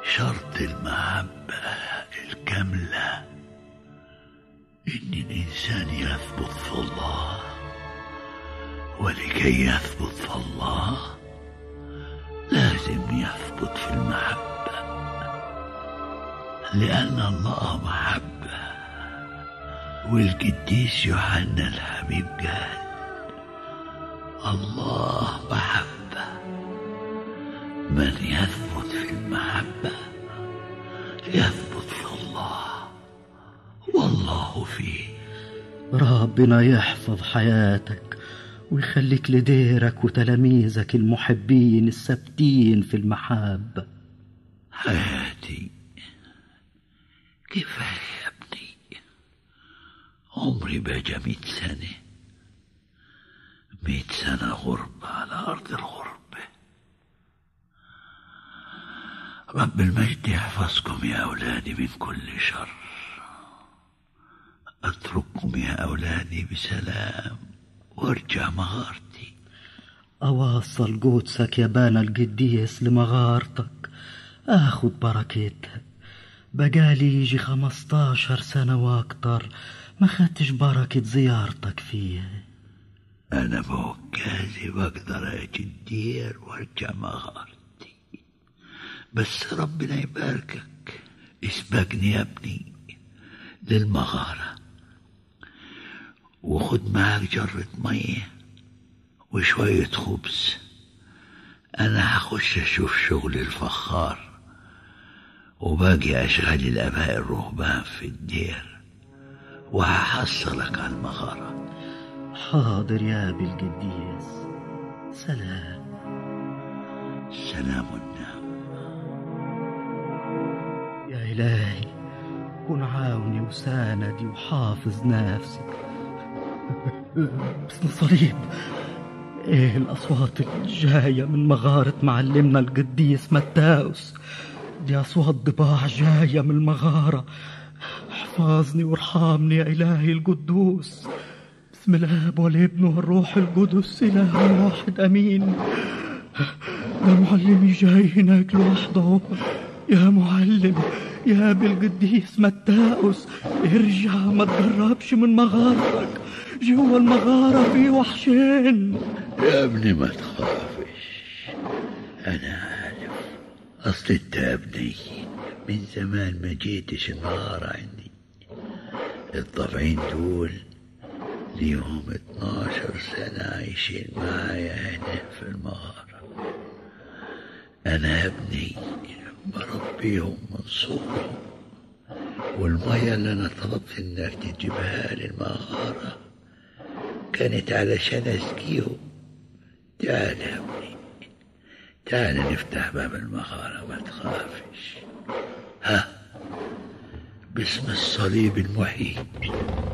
شرط المحبة الكاملة إن الإنسان يثبت في الله ولكي يثبت في الله لازم يثبت في المحبة لأن الله محبة والقديس يوحنا الحبيب قال الله محبة من يثبت في المحبة يثبت في الله والله فيه ربنا يحفظ حياتك ويخليك لديرك وتلاميذك المحبين الثابتين في المحبة حياتي كفاية يا ابني عمري بقى مئة سنة مئة سنة غربة على أرض الغربة رب المجد يحفظكم يا أولادي من كل شر أترككم يا أولادي بسلام وارجع مغارتي أواصل قدسك يا بانا القديس لمغارتك آخد بركتها بقالي يجي خمستاشر سنة وأكتر ما خدتش بركة زيارتك فيها أنا بوكازي بقدر أجي الدير وارجع مغارتي بس ربنا يباركك اسبقني يا ابني للمغارة وخد معاك جرة مية وشوية خبز أنا هخش أشوف شغل الفخار وباقي أشغال الآباء الرهبان في الدير وهحصلك على المغارة حاضر يا أبي القديس سلام سلام النعم يا إلهي كن عاوني وساندي وحافظ نفسي باسم صليب ايه الأصوات الجاية من مغارة معلمنا القديس متاوس دي أصوات ضباع جاية من المغارة احفظني وارحمني يا إلهي القدوس بسم الآب والابن والروح القدس إله واحد أمين ده معلمي جاي هناك لوحده يا معلم يا أبي القديس متاوس ارجع ما تقربش من مغارتك جوا المغارة في وحشين يا ابني ما تخافش أنا عارف أصل أنت يا ابني من زمان ما جيتش المغارة عندي الضبعين دول ليهم 12 سنة عايشين معايا هنا في المغارة أنا يا ابني بربيهم من صغرهم والمية اللي أنا طلبت إنك تجيبها للمغارة كانت علشان أسقيهم تعال يا ابني تعال نفتح باب المغارة ما تخافش ها باسم الصليب المحيي